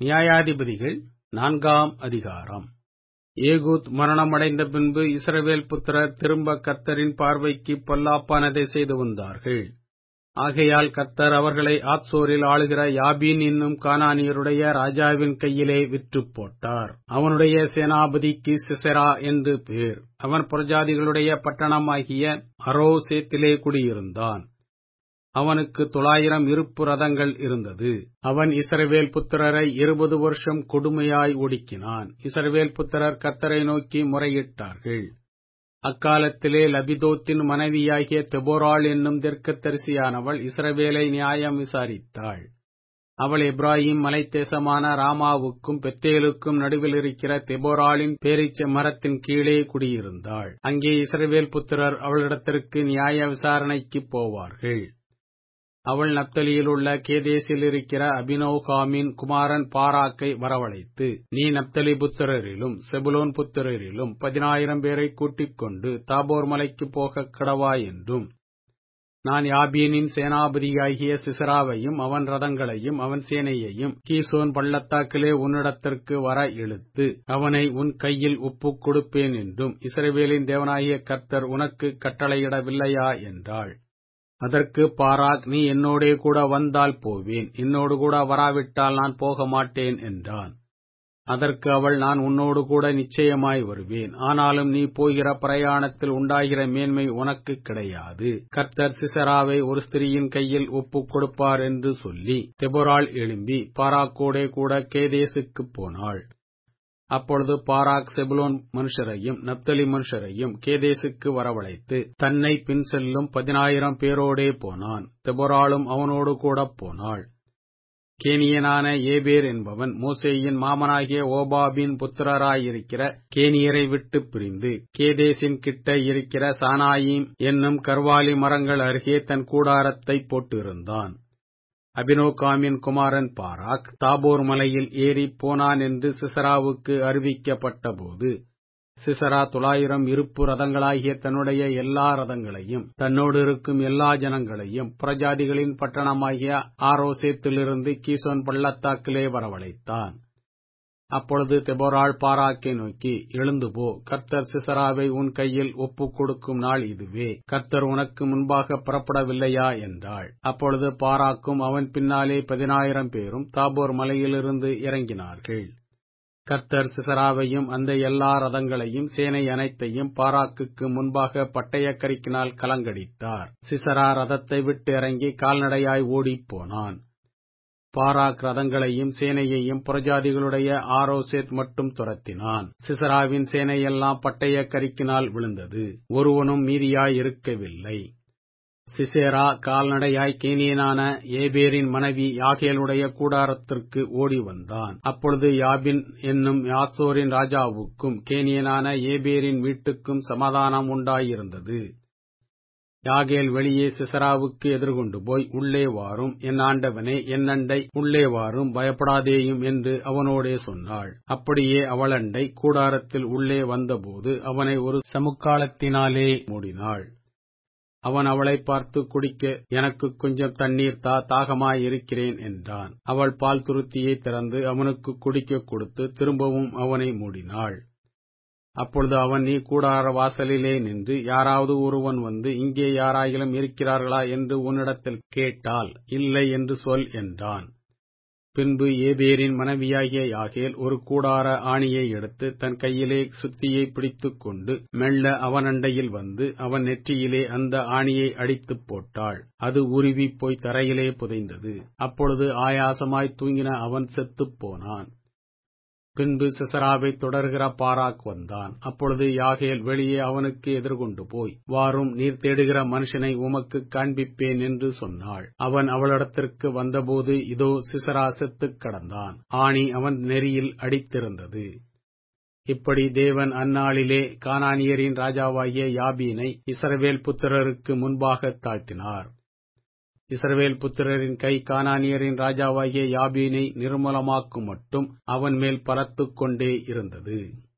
நியாயாதிபதிகள் நான்காம் அதிகாரம் ஏகூத் மரணமடைந்த பின்பு இஸ்ரவேல் புத்திரர் திரும்ப கர்த்தரின் பார்வைக்கு பொல்லாப்பானதை செய்து வந்தார்கள் ஆகையால் கர்த்தர் அவர்களை ஆத்சோரில் ஆளுகிற யாபீன் என்னும் கானானியருடைய ராஜாவின் கையிலே விற்றுப் போட்டார் அவனுடைய சேனாபதிக்கு சிசெரா என்று பேர் அவன் புறஜாதிகளுடைய பட்டணமாகிய அரோசேத்திலே குடியிருந்தான் அவனுக்கு தொள்ளாயிரம் இருப்பு ரதங்கள் இருந்தது அவன் இஸ்ரவேல் புத்திரரை இருபது வருஷம் கொடுமையாய் ஒடுக்கினான் இஸ்ரவேல் புத்திரர் கர்த்தரை நோக்கி முறையிட்டார்கள் அக்காலத்திலே லபிதோத்தின் மனைவியாகிய தெபோராள் என்னும் தெற்கத்தரிசியானவள் இஸ்ரவேலை நியாயம் விசாரித்தாள் அவள் எப்ராஹிம் மலைத்தேசமான ராமாவுக்கும் பெத்தேலுக்கும் நடுவில் இருக்கிற தெபோராளின் பேரிச்ச மரத்தின் கீழே குடியிருந்தாள் அங்கே இஸ்ரவேல் புத்திரர் அவளிடத்திற்கு நியாய விசாரணைக்கு போவார்கள் அவள் நப்தலியில் உள்ள கேதேசில் இருக்கிற அபினோகாமின் குமாரன் பாராக்கை வரவழைத்து நீ நப்தலி புத்திரரிலும் செபுலோன் புத்திரரிலும் பதினாயிரம் பேரை கூட்டிக் கொண்டு தாபோர் மலைக்கு போக கடவா என்றும் நான் யாபீனின் சேனாபதியாகிய சிசராவையும் அவன் ரதங்களையும் அவன் சேனையையும் கீசோன் பள்ளத்தாக்கிலே உன்னிடத்திற்கு வர இழுத்து அவனை உன் கையில் ஒப்புக் கொடுப்பேன் என்றும் இஸ்ரவேலின் தேவனாகிய கர்த்தர் உனக்கு கட்டளையிடவில்லையா என்றாள் அதற்கு பாராக் நீ என்னோடே கூட வந்தால் போவேன் என்னோடு கூட வராவிட்டால் நான் போக மாட்டேன் என்றான் அதற்கு அவள் நான் உன்னோடு கூட நிச்சயமாய் வருவேன் ஆனாலும் நீ போகிற பிரயாணத்தில் உண்டாகிற மேன்மை உனக்கு கிடையாது கர்த்தர் சிசராவை ஒரு ஸ்திரீயின் கையில் ஒப்புக் கொடுப்பார் என்று சொல்லி தெபொராள் எழும்பி பாராக்கோடே கூட கேதேசுக்குப் போனாள் அப்பொழுது பாராக் செபுலோன் மனுஷரையும் நப்தலி மனுஷரையும் கேதேசுக்கு வரவழைத்து தன்னை பின் செல்லும் பதினாயிரம் பேரோடே போனான் தெபொராளும் அவனோடு கூட போனாள் கேனியனான ஏபேர் என்பவன் மோசேயின் மாமனாகிய ஓபாபின் புத்திரராயிருக்கிற கேனியரை விட்டு பிரிந்து கேதேசின் கிட்ட இருக்கிற சானாயிம் என்னும் கர்வாலி மரங்கள் அருகே தன் கூடாரத்தை போட்டிருந்தான் அபினோகாமின் குமாரன் பாராக் தாபோர் மலையில் ஏறி போனான் என்று சிசராவுக்கு அறிவிக்கப்பட்டபோது சிசரா தொள்ளாயிரம் இருப்பு ரதங்களாகிய தன்னுடைய எல்லா ரதங்களையும் தன்னோடு இருக்கும் எல்லா ஜனங்களையும் புறஜாதிகளின் பட்டணமாகிய ஆரோசேத்திலிருந்து கீசோன் பள்ளத்தாக்கிலே வரவழைத்தான் அப்பொழுது தெபோராள் பாராக்கை நோக்கி எழுந்து போ கர்த்தர் சிசராவை உன் கையில் ஒப்புக் கொடுக்கும் நாள் இதுவே கர்த்தர் உனக்கு முன்பாக புறப்படவில்லையா என்றாள் அப்பொழுது பாராக்கும் அவன் பின்னாலே பதினாயிரம் பேரும் தாபோர் மலையிலிருந்து இறங்கினார்கள் கர்த்தர் சிசராவையும் அந்த எல்லா ரதங்களையும் சேனை அனைத்தையும் பாராக்குக்கு முன்பாக பட்டயக்கரிக்கினால் கலங்கடித்தார் சிசரா ரதத்தை விட்டு இறங்கி கால்நடையாய் ஓடிப்போனான் பாராக் ரதங்களையும் சேனையையும் புறஜாதிகளுடைய ஆரோசேத் மட்டும் துரத்தினான் சிசராவின் சேனையெல்லாம் பட்டய கரிக்கினால் விழுந்தது ஒருவனும் மீதியாய் இருக்கவில்லை சிசேரா கால்நடையாய் கேனியனான ஏபேரின் மனைவி யாகேலுடைய கூடாரத்திற்கு ஓடி வந்தான் அப்பொழுது யாபின் என்னும் யாசோரின் ராஜாவுக்கும் கேனியனான ஏபேரின் வீட்டுக்கும் சமாதானம் உண்டாயிருந்தது யாகேல் வெளியே சிசராவுக்கு எதிர்கொண்டு போய் உள்ளே வாரும் என் ஆண்டவனே என் அண்டை உள்ளே வாரும் பயப்படாதேயும் என்று அவனோடே சொன்னாள் அப்படியே அவளண்டை கூடாரத்தில் உள்ளே வந்தபோது அவனை ஒரு சமுக்காலத்தினாலே மூடினாள் அவன் அவளை பார்த்து குடிக்க எனக்கு கொஞ்சம் தண்ணீர் தா தாகமாய் இருக்கிறேன் என்றான் அவள் பால் துருத்தியை திறந்து அவனுக்கு குடிக்க கொடுத்து திரும்பவும் அவனை மூடினாள் அப்பொழுது அவன் நீ கூடார வாசலிலே நின்று யாராவது ஒருவன் வந்து இங்கே யாராயிலும் இருக்கிறார்களா என்று உன்னிடத்தில் கேட்டால் இல்லை என்று சொல் என்றான் பின்பு ஏபேரின் மனைவியாகிய யாகேல் ஒரு கூடார ஆணியை எடுத்து தன் கையிலே சுத்தியை பிடித்துக் கொண்டு மெல்ல அவனண்டையில் வந்து அவன் நெற்றியிலே அந்த ஆணியை அடித்துப் போட்டாள் அது உருவி போய் தரையிலே புதைந்தது அப்பொழுது ஆயாசமாய் தூங்கின அவன் செத்துப் போனான் பின்பு சிசராவை தொடர்கிற பாராக் வந்தான் அப்பொழுது யாகேல் வெளியே அவனுக்கு எதிர்கொண்டு போய் வாரும் நீர் தேடுகிற மனுஷனை உமக்கு காண்பிப்பேன் என்று சொன்னாள் அவன் அவளிடத்திற்கு வந்தபோது இதோ சிசரா செத்துக் கடந்தான் ஆணி அவன் நெறியில் அடித்திருந்தது இப்படி தேவன் அந்நாளிலே கானானியரின் ராஜாவாகிய யாபீனை இஸ்ரவேல் புத்திரருக்கு முன்பாக தாழ்த்தினார் இஸ்ரவேல் புத்திரரின் கை கானானியரின் ராஜாவாகிய யாபீனை நிர்மூலமாக்கும் மட்டும் அவன் மேல் பலத்துக் கொண்டே இருந்தது